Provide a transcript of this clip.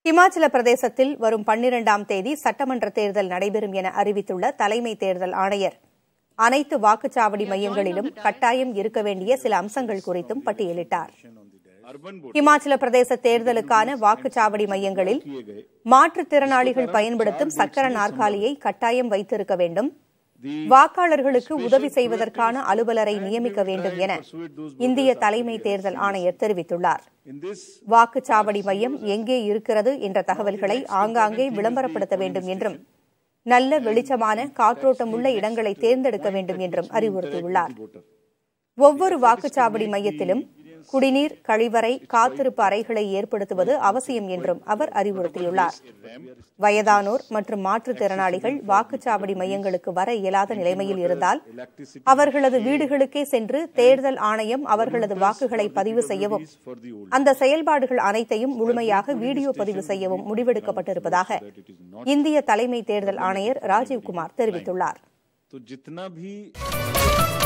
இமாச்சல பிரதேசத்தில் வரும் பன்னிரண்டாம் தேதி சட்டமன்ற தேர்தல் நடைபெறும் என அறிவித்துள்ள தலைமை தேர்தல் ஆணையர் அனைத்து வாக்குச்சாவடி மையங்களிலும் கட்டாயம் இருக்க வேண்டிய சில அம்சங்கள் குறித்தும் பட்டியலிட்டார் இமாச்சல பிரதேச தேர்தலுக்கான வாக்குச்சாவடி மையங்களில் மாற்றுத்திறனாளிகள் பயன்படுத்தும் சக்கர நாற்காலியை கட்டாயம் வைத்திருக்க வேண்டும் வாக்காளர்களுக்கு உதவி செய்வதற்கான அலுவலரை நியமிக்க வேண்டும் என இந்திய தலைமை தேர்தல் ஆணையர் தெரிவித்துள்ளார் வாக்குச்சாவடி மையம் எங்கே இருக்கிறது என்ற தகவல்களை ஆங்காங்கே விளம்பரப்படுத்த வேண்டும் என்றும் நல்ல வெளிச்சமான காற்றோட்டமுள்ள இடங்களை தேர்ந்தெடுக்க வேண்டும் என்றும் அறிவுறுத்தியுள்ளார் ஒவ்வொரு வாக்குச்சாவடி மையத்திலும் குடிநீர் கழிவறை காத்திருப்பு அறைகளை ஏற்படுத்துவது அவசியம் என்றும் அவர் அறிவுறுத்தியுள்ளார் வயதானோர் மற்றும் மாற்றுத்திறனாளிகள் வாக்குச்சாவடி மையங்களுக்கு வர இயலாத நிலைமையில் இருந்தால் அவர்களது வீடுகளுக்கே சென்று தேர்தல் ஆணையம் அவர்களது வாக்குகளை பதிவு செய்யவும் அந்த செயல்பாடுகள் அனைத்தையும் முழுமையாக வீடியோ பதிவு செய்யவும் முடிவெடுக்கப்பட்டிருப்பதாக இந்திய தலைமை தேர்தல் ஆணையர் ராஜீவ்குமார் தெரிவித்துள்ளார் तो जितना भी